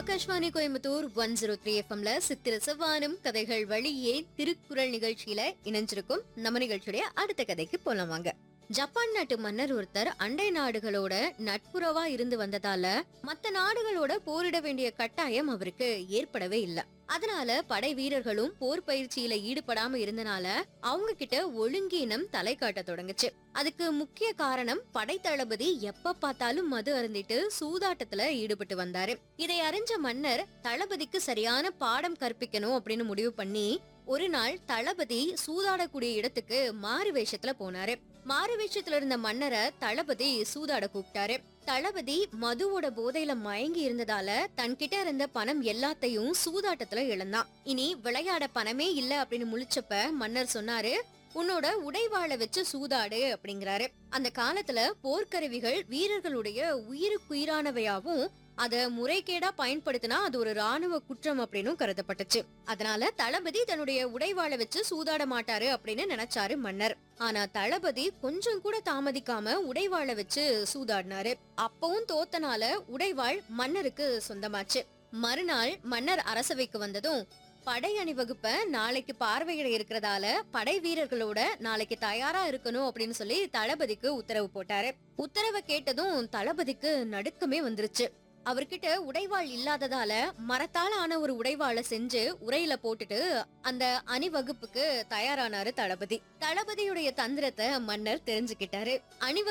Akashvani Coimbatore one zero three எஃப்எம்ல சித்திர செவ்வானம் கதைகள் வழியே திருக்குறள் நிகழ்ச்சியில இணைஞ்சிருக்கும் நம்ம நிகழ்ச்சியுடைய அடுத்த கதைக்கு போலாம் வாங்க ஜப்பான் நாட்டு மன்னர் ஒருத்தர் அண்டை நாடுகளோட நட்புறவா இருந்து வந்ததால மத்த நாடுகளோட போரிட வேண்டிய கட்டாயம் அவருக்கு ஏற்படவே இல்ல அதனால படை வீரர்களும் போர் பயிற்சியில ஈடுபடாம இருந்தனால அவங்க கிட்ட ஒழுங்கீனம் தலை காட்ட தொடங்குச்சு அதுக்கு முக்கிய காரணம் படை தளபதி எப்ப பார்த்தாலும் மது அருந்திட்டு சூதாட்டத்துல ஈடுபட்டு வந்தாரு இதை அறிஞ்ச மன்னர் தளபதிக்கு சரியான பாடம் கற்பிக்கணும் அப்படின்னு முடிவு பண்ணி ஒரு நாள் தளபதி சூதாடக்கூடிய இடத்துக்கு மாறு வேஷத்துல போனாரு மாறு வேஷத்துல இருந்த மன்னரை தளபதி சூதாட கூப்பிட்டாரு தளபதி மதுவோட போதையில மயங்கி இருந்ததால தன்கிட்ட இருந்த பணம் எல்லாத்தையும் சூதாட்டத்துல இழந்தான் இனி விளையாட பணமே இல்ல அப்படின்னு முழிச்சப்ப மன்னர் சொன்னாரு உன்னோட உடைவாளை வச்சு சூதாடு அப்படிங்கிறாரு அந்த காலத்துல போர்க்கருவிகள் வீரர்களுடைய உயிருக்குயிரானவையாவும் அத முறைகேடா பயன்படுத்தினா அது ஒரு ராணுவ குற்றம் அப்படின்னு கருதப்பட்டுச்சு அதனால தளபதி தன்னுடைய உடைவாளை வச்சு சூதாட மாட்டாரு அப்படின்னு நினைச்சாரு மன்னர் ஆனா தளபதி கொஞ்சம் கூட தாமதிக்காம உடைவாளை வச்சு சூதாடினாரு அப்பவும் தோத்தனால உடைவாள் மன்னருக்கு சொந்தமாச்சு மறுநாள் மன்னர் அரசவைக்கு வந்ததும் படை அணிவகுப்ப நாளைக்கு பார்வையிட இருக்கிறதால படை வீரர்களோட நாளைக்கு தயாரா இருக்கணும் அப்படின்னு சொல்லி தளபதிக்கு உத்தரவு போட்டாரு உத்தரவை கேட்டதும் தளபதிக்கு நடுக்கமே வந்துருச்சு அவர்கிட்ட உடைவாள் இல்லாததால மரத்தால ஆன ஒரு உடைவாளை செஞ்சு உரையில போட்டுட்டு அந்த அணிவகுப்புக்கு தயாரானாரு தளபதி தளபதியுடைய தந்திரத்தை மன்னர் தெரிஞ்சுக்கிட்டாரு அணிவகுப்பு